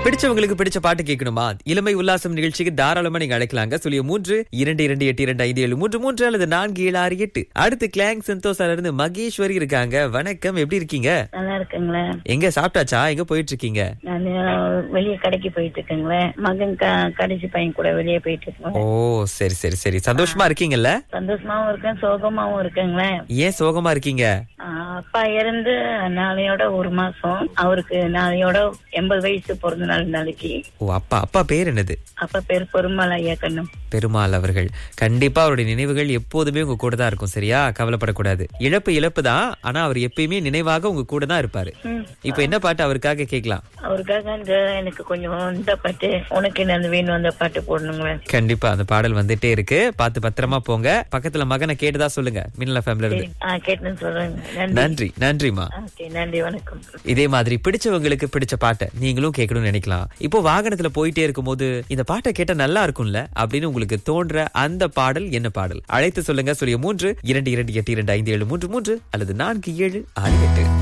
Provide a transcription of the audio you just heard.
பிடிச்சவங்களுக்கு பிடிச்ச பாட்டு கேட்கணுமா இளமை உல்லாசம் நிகழ்ச்சிக்கு தாராளமா நீங்க அழைக்கலாங்க சொல்லிய மூன்று இரண்டு இரண்டு எட்டு இரண்டு ஐந்து ஏழு மூன்று மூன்று அல்லது நான்கு ஏழு ஆறு எட்டு அடுத்து கிளாங் சந்தோஷால இருந்து மகேஸ்வரி இருக்காங்க வணக்கம் எப்படி இருக்கீங்க நல்லா இருக்குங்களே எங்க சாப்பிட்டாச்சா எங்க போயிட்டு இருக்கீங்க நான் வெளியே கடைக்கு போயிட்டு இருக்கேங்களே மகன் க- கடைசி பையன் கூட வெளியே போயிட்டு இருக்கேன் ஓ சரி சரி சரி சந்தோஷமா இருக்கீங்கல்ல சந்தோஷமாவும் இருக்கேன் சோகமாவும் இருக்கேங்களே ஏன் சோகமா இருக்கீங்க ஆஹ் அப்பா இறந்து நாளையோட ஒரு மாசம் அவருக்கு நாளையோட எண்பது வயசு பிறந்த நாள் நாளைக்கு ஓ அப்பா அப்பா பேர் என்னது அப்பா பேர் பெருமாள் ஐயா கண்ணும் பெருமாள் அவர்கள் கண்டிப்பா அவருடைய நினைவுகள் எப்போதுமே உங்க கூட தான் இருக்கும் சரியா கவலைப்படக்கூடாது இழப்பு இழப்பு தான் ஆனா அவர் எப்பயுமே நினைவாக உங்க கூட தான் இருப்பாரு ம். இப்ப என்ன பாட்டு அவருக்காக கேட்கலாம் அவருக்காக அந்த எனக்கு கொஞ்சம் இந்த பாட்டு உனக்கு என்ன வேணும் அந்த பாட்டு போடணுங்களே கண்டிப்பா அந்த பாடல் வந்துட்டே இருக்கு பார்த்து பத்திரமா போங்க பக்கத்துல மகனை கேட்டதா சொல்லுங்க மின்னல ஃபேமில இருந்து ஆ கேட்டேன்னு சொல்றேன் நன்றி நன்றி நன்றிமா ஓகே நன்றி வணக்கம் இதே மாதிரி பிடிச்சவங்களுக்கு பிடிச்ச பாட்டை நீங்களும் கேட்கணும்னு நினைக்கலாம் இப்போ வாகனத்துல போயிட்டே இருக்கும்போது இந்த பாட்டை கேட்டா நல்லா இருக்கும்ல அப்படின்னு உங்களுக்கு தோன்ற அந்த பாடல் என்ன பாடல் அழைத்து சொல்லுங்க சொல்லிய மூன்று இரண்டு இரண்டு எட்டு இரண்டு ஐந்து ஏழு மூன்று மூன்று அல்லது நான்கு ஏழு ஆறு எட்டு